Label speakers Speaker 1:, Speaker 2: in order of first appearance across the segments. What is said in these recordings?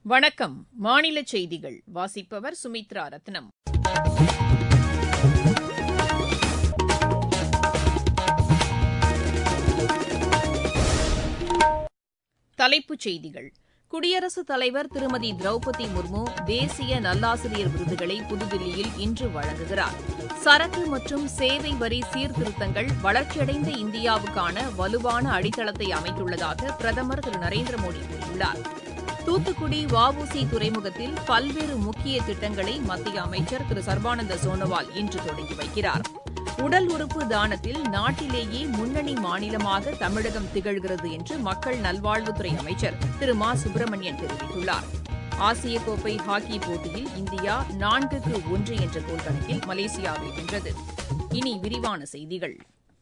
Speaker 1: வணக்கம் மாநில செய்திகள் வாசிப்பவர் சுமித்ரா ரத்னம் தலைப்புச் செய்திகள் குடியரசுத் தலைவர் திருமதி திரௌபதி முர்மு தேசிய நல்லாசிரியர் விருதுகளை புதுதில்லியில் இன்று வழங்குகிறார் சரக்கு மற்றும் சேவை வரி சீர்திருத்தங்கள் வளர்ச்சியடைந்த இந்தியாவுக்கான வலுவான அடித்தளத்தை அமைத்துள்ளதாக பிரதமர் திரு நரேந்திர மோடி கூறியுள்ளார் தூத்துக்குடி வஉசி துறைமுகத்தில் பல்வேறு முக்கிய திட்டங்களை மத்திய அமைச்சர் திரு சர்பானந்த சோனோவால் இன்று தொடங்கி வைக்கிறார் உடல் உறுப்பு தானத்தில் நாட்டிலேயே முன்னணி மாநிலமாக தமிழகம் திகழ்கிறது என்று மக்கள் நல்வாழ்வுத்துறை அமைச்சர் திரு மா சுப்பிரமணியன் தெரிவித்துள்ளார் ஆசிய கோப்பை ஹாக்கி போட்டியில் இந்தியா நான்குக்கு ஒன்று என்ற கோல் கணக்கில் மலேசியாவை வென்றது இனி விரிவான செய்திகள்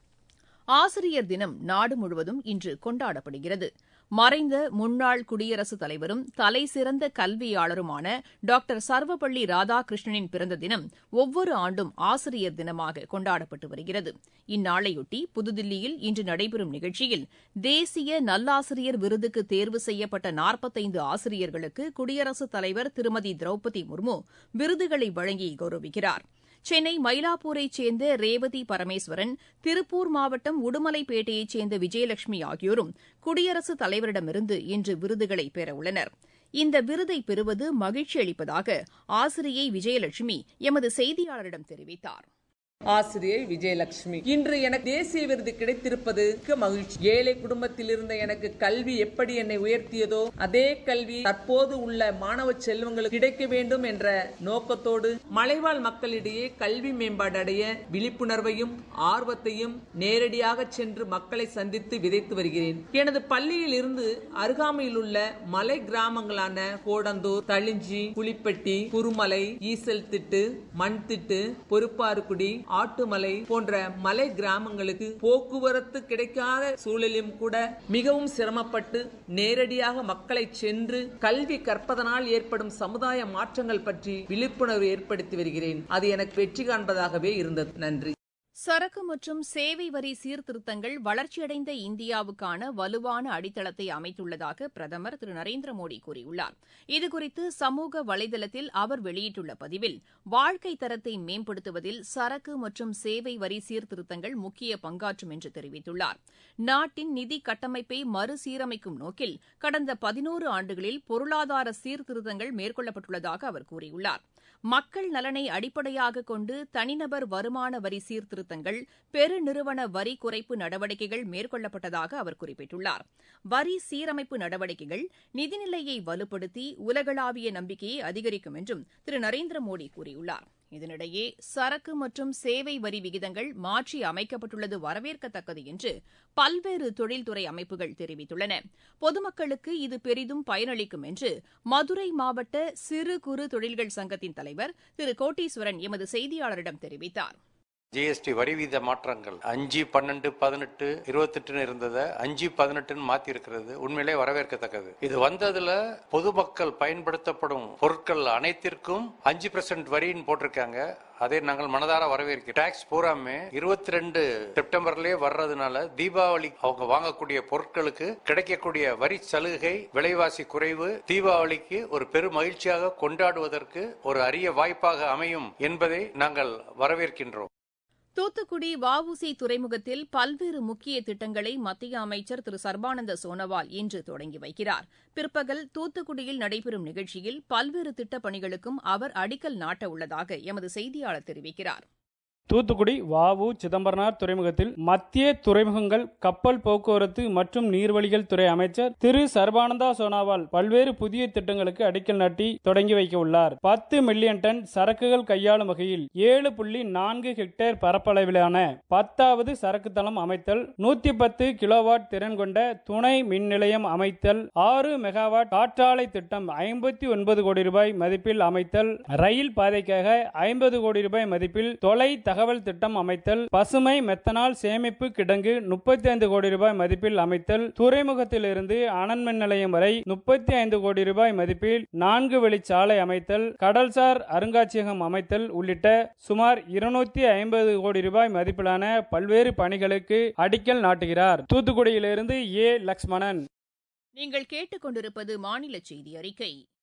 Speaker 1: ஆசிரியர் தினம் நாடு முழுவதும் இன்று கொண்டாடப்படுகிறது மறைந்த முன்னாள் குடியரசுத் தலைவரும் தலைசிறந்த கல்வியாளருமான டாக்டர் சர்வபள்ளி ராதாகிருஷ்ணனின் பிறந்த தினம் ஒவ்வொரு ஆண்டும் ஆசிரியர் தினமாக கொண்டாடப்பட்டு வருகிறது இந்நாளையொட்டி புதுதில்லியில் இன்று நடைபெறும் நிகழ்ச்சியில் தேசிய நல்லாசிரியர் விருதுக்கு தேர்வு செய்யப்பட்ட நாற்பத்தைந்து ஆசிரியர்களுக்கு குடியரசுத் தலைவர் திருமதி திரௌபதி முர்மு விருதுகளை வழங்கி கௌரவிக்கிறார் சென்னை மயிலாப்பூரைச் சேர்ந்த ரேவதி பரமேஸ்வரன் திருப்பூர் மாவட்டம் உடுமலைப்பேட்டையைச் சேர்ந்த விஜயலட்சுமி ஆகியோரும் குடியரசுத் தலைவரிடமிருந்து இன்று விருதுகளை பெறவுள்ளனர் இந்த விருதை பெறுவது மகிழ்ச்சி அளிப்பதாக ஆசிரியை விஜயலட்சுமி எமது செய்தியாளரிடம் தெரிவித்தார்
Speaker 2: ஆசிரியை விஜயலட்சுமி இன்று எனக்கு தேசிய விருது கிடைத்திருப்பது மகிழ்ச்சி ஏழை குடும்பத்தில் இருந்த எனக்கு கல்வி எப்படி என்னை உயர்த்தியதோ அதே கல்வி தற்போது உள்ள மாணவ செல்வங்களுக்கு கிடைக்க வேண்டும் என்ற நோக்கத்தோடு மலைவாழ் மக்களிடையே கல்வி மேம்பாடு அடைய விழிப்புணர்வையும் ஆர்வத்தையும் நேரடியாக சென்று மக்களை சந்தித்து விதைத்து வருகிறேன் எனது பள்ளியில் இருந்து அருகாமையில் உள்ள மலை கிராமங்களான கோடந்தூர் தளிஞ்சி புலிப்பட்டி குருமலை ஈசல் திட்டு மண் திட்டு பொறுப்பாறுக்குடி ஆட்டுமலை போன்ற மலை கிராமங்களுக்கு போக்குவரத்து கிடைக்காத சூழலிலும் கூட மிகவும் சிரமப்பட்டு நேரடியாக மக்களை சென்று கல்வி கற்பதனால் ஏற்படும் சமுதாய மாற்றங்கள் பற்றி விழிப்புணர்வு ஏற்படுத்தி வருகிறேன் அது எனக்கு வெற்றி காண்பதாகவே இருந்தது நன்றி
Speaker 1: சரக்கு மற்றும் சேவை வரி சீர்திருத்தங்கள் வளர்ச்சியடைந்த இந்தியாவுக்கான வலுவான அடித்தளத்தை அமைத்துள்ளதாக பிரதமர் திரு நரேந்திர மோடி கூறியுள்ளார் இதுகுறித்து சமூக வலைதளத்தில் அவர் வெளியிட்டுள்ள பதிவில் வாழ்க்கை தரத்தை மேம்படுத்துவதில் சரக்கு மற்றும் சேவை வரி சீர்திருத்தங்கள் முக்கிய பங்காற்றும் என்று தெரிவித்துள்ளார் நாட்டின் நிதி கட்டமைப்பை மறுசீரமைக்கும் நோக்கில் கடந்த பதினோரு ஆண்டுகளில் பொருளாதார சீர்திருத்தங்கள் மேற்கொள்ளப்பட்டுள்ளதாக அவர் கூறியுள்ளார் மக்கள் நலனை அடிப்படையாக கொண்டு தனிநபர் வருமான வரி சீர்திருத்தங்கள் பெருநிறுவன வரி குறைப்பு நடவடிக்கைகள் மேற்கொள்ளப்பட்டதாக அவர் குறிப்பிட்டுள்ளார் வரி சீரமைப்பு நடவடிக்கைகள் நிதிநிலையை வலுப்படுத்தி உலகளாவிய நம்பிக்கையை அதிகரிக்கும் என்றும் திரு நரேந்திர மோடி கூறியுள்ளார் இதனிடையே சரக்கு மற்றும் சேவை வரி விகிதங்கள் மாற்றி அமைக்கப்பட்டுள்ளது வரவேற்கத்தக்கது என்று பல்வேறு தொழில்துறை அமைப்புகள் தெரிவித்துள்ளன பொதுமக்களுக்கு இது பெரிதும் பயனளிக்கும் என்று மதுரை மாவட்ட சிறு குறு தொழில்கள் சங்கத்தின் தலைவர் திரு கோட்டீஸ்வரன் எமது செய்தியாளரிடம் தெரிவித்தார்
Speaker 3: ஜிஎஸ்டி வரி வீத மாற்றங்கள் அஞ்சு பன்னெண்டு பதினெட்டு இருபத்தெட்டுன்னு இருந்ததை அஞ்சு பதினெட்டுன்னு மாத்தி இருக்கிறது உண்மையிலே வரவேற்கத்தக்கது இது வந்ததுல பொதுமக்கள் பயன்படுத்தப்படும் பொருட்கள் அனைத்திற்கும் அஞ்சு பெர்சென்ட் வரின்னு போட்டிருக்காங்க அதை நாங்கள் மனதார வரவேற்கிறோம் டாக்ஸ் பூராமே இருபத்தி ரெண்டு செப்டம்பர்லயே வர்றதுனால தீபாவளி அவங்க வாங்கக்கூடிய பொருட்களுக்கு கிடைக்கக்கூடிய வரி சலுகை விலைவாசி குறைவு தீபாவளிக்கு ஒரு பெரும் மகிழ்ச்சியாக கொண்டாடுவதற்கு ஒரு அரிய வாய்ப்பாக அமையும் என்பதை நாங்கள் வரவேற்கின்றோம்
Speaker 1: தூத்துக்குடி வஉசி துறைமுகத்தில் பல்வேறு முக்கிய திட்டங்களை மத்திய அமைச்சர் திரு சர்பானந்த சோனோவால் இன்று தொடங்கி வைக்கிறார் பிற்பகல் தூத்துக்குடியில் நடைபெறும் நிகழ்ச்சியில் பல்வேறு திட்டப் பணிகளுக்கும் அவர் அடிக்கல் நாட்ட உள்ளதாக எமது செய்தியாளர் தெரிவிக்கிறார்
Speaker 4: தூத்துக்குடி வாவு சிதம்பரனார் துறைமுகத்தில் மத்திய துறைமுகங்கள் கப்பல் போக்குவரத்து மற்றும் நீர்வழிகள் துறை அமைச்சர் திரு சர்பானந்தா சோனாவால் பல்வேறு புதிய திட்டங்களுக்கு அடிக்கல் நாட்டி தொடங்கி வைக்க உள்ளார் பத்து மில்லியன் டன் சரக்குகள் கையாளும் வகையில் ஏழு புள்ளி நான்கு ஹெக்டேர் பரப்பளவிலான பத்தாவது சரக்கு தளம் அமைத்தல் நூத்தி பத்து கிலோவாட் திறன் கொண்ட துணை மின் நிலையம் அமைத்தல் ஆறு மெகாவாட் காற்றாலை திட்டம் ஐம்பத்தி ஒன்பது கோடி ரூபாய் மதிப்பில் அமைத்தல் ரயில் பாதைக்காக ஐம்பது கோடி ரூபாய் மதிப்பில் தொலை தகவல் திட்டம் அமைத்தல் பசுமை மெத்தனால் சேமிப்பு கிடங்கு முப்பத்தி ஐந்து கோடி ரூபாய் மதிப்பில் அமைத்தல் துறைமுகத்திலிருந்து அனல் மின் நிலையம் வரை முப்பத்தி ஐந்து கோடி ரூபாய் மதிப்பில் நான்கு வழிச்சாலை அமைத்தல் கடல்சார் அருங்காட்சியகம் அமைத்தல் உள்ளிட்ட சுமார் இருநூத்தி ஐம்பது கோடி ரூபாய் மதிப்பிலான பல்வேறு பணிகளுக்கு அடிக்கல் நாட்டுகிறார் தூத்துக்குடியிலிருந்து ஏ லக்ஷ்மணன்
Speaker 1: நீங்கள் கேட்டுக்கொண்டிருப்பது மாநில செய்தி அறிக்கை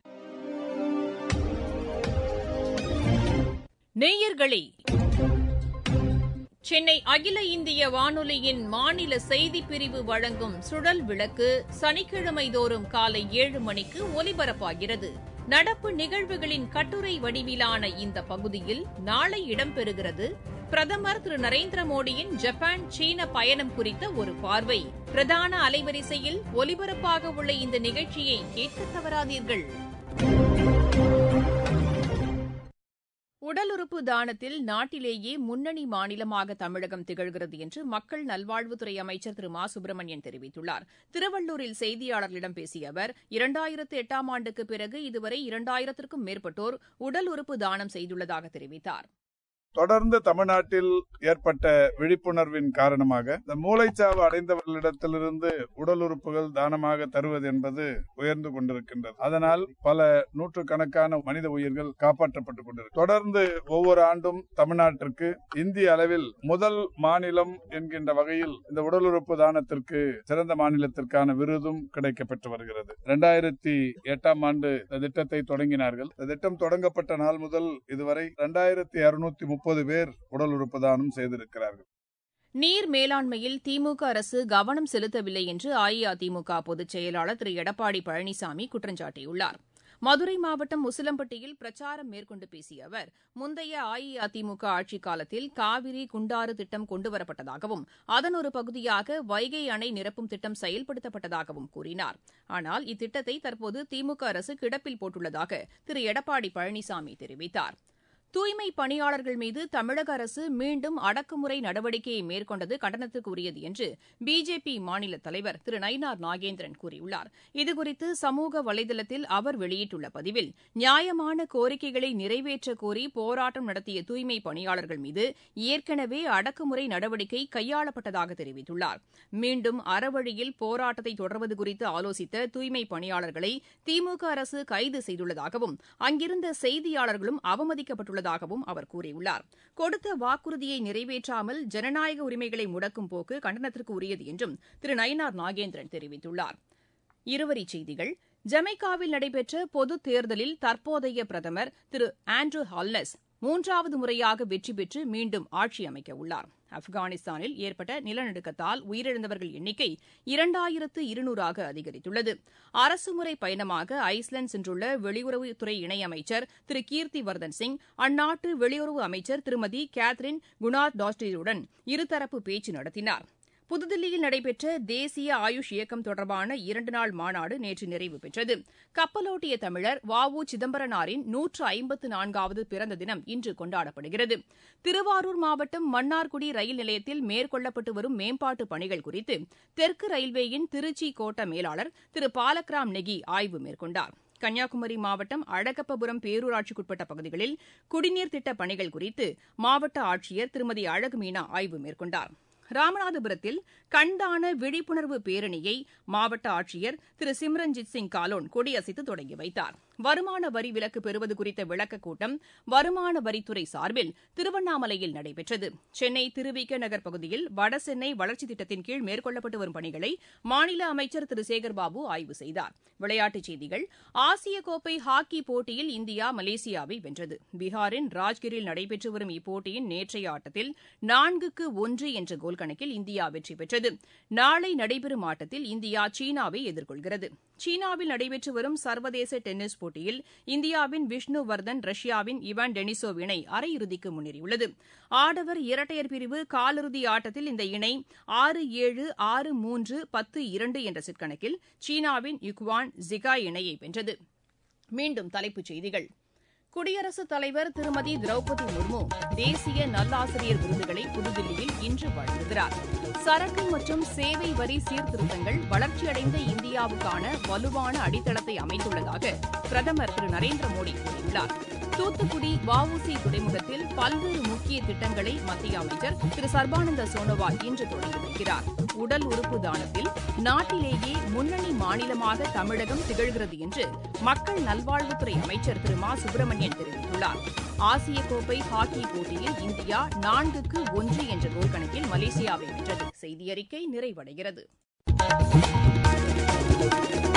Speaker 1: நேயர்களே சென்னை அகில இந்திய வானொலியின் மாநில செய்திப் பிரிவு வழங்கும் சுழல் விளக்கு சனிக்கிழமை தோறும் காலை ஏழு மணிக்கு ஒலிபரப்பாகிறது நடப்பு நிகழ்வுகளின் கட்டுரை வடிவிலான இந்த பகுதியில் நாளை இடம்பெறுகிறது பிரதமர் திரு நரேந்திர மோடியின் ஜப்பான் சீன பயணம் குறித்த ஒரு பார்வை பிரதான அலைவரிசையில் ஒலிபரப்பாக உள்ள இந்த நிகழ்ச்சியை கேட்க தவறாதீர்கள் உடல் உறுப்பு தானத்தில் நாட்டிலேயே முன்னணி மாநிலமாக தமிழகம் திகழ்கிறது என்று மக்கள் நல்வாழ்வுத்துறை அமைச்சர் திரு மா சுப்பிரமணியன் தெரிவித்துள்ளார் திருவள்ளூரில் செய்தியாளர்களிடம் பேசிய அவர் இரண்டாயிரத்து எட்டாம் ஆண்டுக்கு பிறகு இதுவரை இரண்டாயிரத்திற்கும் மேற்பட்டோர் உடல் உறுப்பு தானம் செய்துள்ளதாக தெரிவித்தார்
Speaker 5: தொடர்ந்து தமிழ்நாட்டில் ஏற்பட்ட விழிப்புணர்வின் காரணமாக இந்த மூளைச்சாவு அடைந்தவர்களிடத்திலிருந்து உடல் உறுப்புகள் தானமாக தருவது என்பது உயர்ந்து கொண்டிருக்கின்றது அதனால் பல நூற்றுக்கணக்கான மனித உயிர்கள் காப்பாற்றப்பட்டுக் கொண்டிருக்கு தொடர்ந்து ஒவ்வொரு ஆண்டும் தமிழ்நாட்டிற்கு இந்திய அளவில் முதல் மாநிலம் என்கின்ற வகையில் இந்த உடல் உறுப்பு தானத்திற்கு சிறந்த மாநிலத்திற்கான விருதும் கிடைக்கப்பெற்று வருகிறது இரண்டாயிரத்தி எட்டாம் ஆண்டு இந்த திட்டத்தை தொடங்கினார்கள் இந்த திட்டம் தொடங்கப்பட்ட நாள் முதல் இதுவரை இரண்டாயிரத்தி அறுநூத்தி முப்பது பேர் உடல் உறுப்பு தானம் செய்திருக்கிறார்கள்
Speaker 1: நீர் மேலாண்மையில் திமுக அரசு கவனம் செலுத்தவில்லை என்று அஇஅதிமுக பொதுச் செயலாளர் திரு எடப்பாடி பழனிசாமி குற்றம் சாட்டியுள்ளார் மதுரை மாவட்டம் முசிலம்பட்டியில் பிரச்சாரம் மேற்கொண்டு பேசிய அவர் முந்தைய அஇஅதிமுக ஆட்சிக் காலத்தில் காவிரி குண்டாறு திட்டம் கொண்டுவரப்பட்டதாகவும் அதன் ஒரு பகுதியாக வைகை அணை நிரப்பும் திட்டம் செயல்படுத்தப்பட்டதாகவும் கூறினார் ஆனால் இத்திட்டத்தை தற்போது திமுக அரசு கிடப்பில் போட்டுள்ளதாக திரு எடப்பாடி பழனிசாமி தெரிவித்தார் தூய்மை பணியாளர்கள் மீது தமிழக அரசு மீண்டும் அடக்குமுறை நடவடிக்கையை மேற்கொண்டது கண்டனத்துக்குரியது என்று பிஜேபி மாநில தலைவர் திரு நயினார் நாகேந்திரன் கூறியுள்ளார் இதுகுறித்து சமூக வலைதளத்தில் அவர் வெளியிட்டுள்ள பதிவில் நியாயமான கோரிக்கைகளை நிறைவேற்ற கோரி போராட்டம் நடத்திய தூய்மை பணியாளர்கள் மீது ஏற்கனவே அடக்குமுறை நடவடிக்கை கையாளப்பட்டதாக தெரிவித்துள்ளார் மீண்டும் அறவழியில் போராட்டத்தை தொடர்வது குறித்து ஆலோசித்த தூய்மை பணியாளர்களை திமுக அரசு கைது செய்துள்ளதாகவும் அங்கிருந்த செய்தியாளர்களும் அவமதிக்கப்பட்டுள்ளதாகவும் அவர் கூறியுள்ளார் கொடுத்த வாக்குறுதியை நிறைவேற்றாமல் ஜனநாயக உரிமைகளை முடக்கும் போக்கு கண்டனத்திற்கு உரியது என்றும் திரு நயினார் நாகேந்திரன் தெரிவித்துள்ளார் இருவரிச் செய்திகள் ஜமைக்காவில் நடைபெற்ற பொதுத் தேர்தலில் தற்போதைய பிரதமர் திரு ஆண்ட்ரூ ஹால்னஸ் மூன்றாவது முறையாக வெற்றி பெற்று மீண்டும் ஆட்சி அமைக்க உள்ளார் ஆப்கானிஸ்தானில் ஏற்பட்ட நிலநடுக்கத்தால் உயிரிழந்தவர்கள் எண்ணிக்கை இரண்டாயிரத்து இருநூறாக அதிகரித்துள்ளது அரசுமுறை பயணமாக ஐஸ்லாந்து சென்றுள்ள வெளியுறவுத்துறை இணையமைச்சர் திரு கீர்த்தி வர்தன் சிங் அந்நாட்டு வெளியுறவு அமைச்சர் திருமதி கேத்ரின் குனார் டாஸ்டியுடன் இருதரப்பு பேச்சு நடத்தினார் புதுதில்லியில் நடைபெற்ற தேசிய ஆயுஷ் இயக்கம் தொடர்பான இரண்டு நாள் மாநாடு நேற்று நிறைவு பெற்றது கப்பலோட்டிய தமிழர் வ உ சிதம்பரனாரின் நூற்று ஐம்பத்து நான்காவது பிறந்த தினம் இன்று கொண்டாடப்படுகிறது திருவாரூர் மாவட்டம் மன்னார்குடி ரயில் நிலையத்தில் மேற்கொள்ளப்பட்டு வரும் மேம்பாட்டு பணிகள் குறித்து தெற்கு ரயில்வேயின் திருச்சி கோட்ட மேலாளர் திரு பாலக்ராம் நெகி ஆய்வு மேற்கொண்டார் கன்னியாகுமரி மாவட்டம் அழகப்பபுரம் பேரூராட்சிக்குட்பட்ட பகுதிகளில் குடிநீர் திட்ட பணிகள் குறித்து மாவட்ட ஆட்சியர் திருமதி அழகுமீனா ஆய்வு மேற்கொண்டார் ராமநாதபுரத்தில் கண்தான விழிப்புணர்வு பேரணியை மாவட்ட ஆட்சியர் திரு சிம்ரன்ஜித் சிங் காலோன் கொடியசைத்து தொடங்கி வைத்தார் வருமான வரி விலக்கு பெறுவது குறித்த விளக்கக் கூட்டம் வருமான வரித்துறை சார்பில் திருவண்ணாமலையில் நடைபெற்றது சென்னை திருவிக நகர் பகுதியில் வடசென்னை வளர்ச்சித் திட்டத்தின் கீழ் மேற்கொள்ளப்பட்டு வரும் பணிகளை மாநில அமைச்சர் திரு சேகர்பாபு ஆய்வு செய்தார் விளையாட்டுச் செய்திகள் ஆசிய கோப்பை ஹாக்கி போட்டியில் இந்தியா மலேசியாவை வென்றது பீகாரின் ராஜ்கிரில் நடைபெற்று வரும் இப்போட்டியின் நேற்றைய ஆட்டத்தில் நான்குக்கு ஒன்று என்ற கோல் கணக்கில் இந்தியா வெற்றி பெற்றது நாளை நடைபெறும் ஆட்டத்தில் இந்தியா சீனாவை எதிர்கொள்கிறது சீனாவில் நடைபெற்று வரும் சர்வதேச டென்னிஸ் போட்டியில் இந்தியாவின் விஷ்ணு வர்தன் ரஷ்யாவின் இவான் டெனிசோவ் இணை அரையிறுதிக்கு முன்னேறியுள்ளது ஆடவர் இரட்டையர் பிரிவு காலிறுதி ஆட்டத்தில் இந்த இணை ஆறு ஏழு ஆறு மூன்று பத்து இரண்டு என்ற செட் கணக்கில் சீனாவின் யுக்வான் ஜிகாய் இணையை வென்றது மீண்டும் தலைப்புச் செய்திகள் குடியரசுத் தலைவர் திருமதி திரௌபதி முர்மு தேசிய நல்லாசிரியர் விருதுகளை புதுதில்லியில் இன்று வழங்குகிறார் சரக்கு மற்றும் சேவை வரி சீர்திருத்தங்கள் வளர்ச்சியடைந்த இந்தியாவுக்கான வலுவான அடித்தளத்தை அமைத்துள்ளதாக பிரதமர் திரு நரேந்திர மோடி கூறியுள்ளார் தூத்துக்குடி வஉசி துறைமுகத்தில் பல்வேறு முக்கிய திட்டங்களை மத்திய அமைச்சர் திரு சர்பானந்த சோனோவால் இன்று தொடங்கி வைக்கிறார் உடல் உறுப்பு தானத்தில் நாட்டிலேயே முன்னணி மாநிலமாக தமிழகம் திகழ்கிறது என்று மக்கள் நல்வாழ்வுத்துறை அமைச்சர் திரு மா சுப்பிரமணியன் தெரிவித்துள்ளார் ஆசிய கோப்பை ஹாக்கி போட்டியில் இந்தியா நான்குக்கு ஒன்று என்ற கோல் கணக்கில் மலேசியாவை வென்றது செய்தி அறிக்கை நிறைவடைகிறது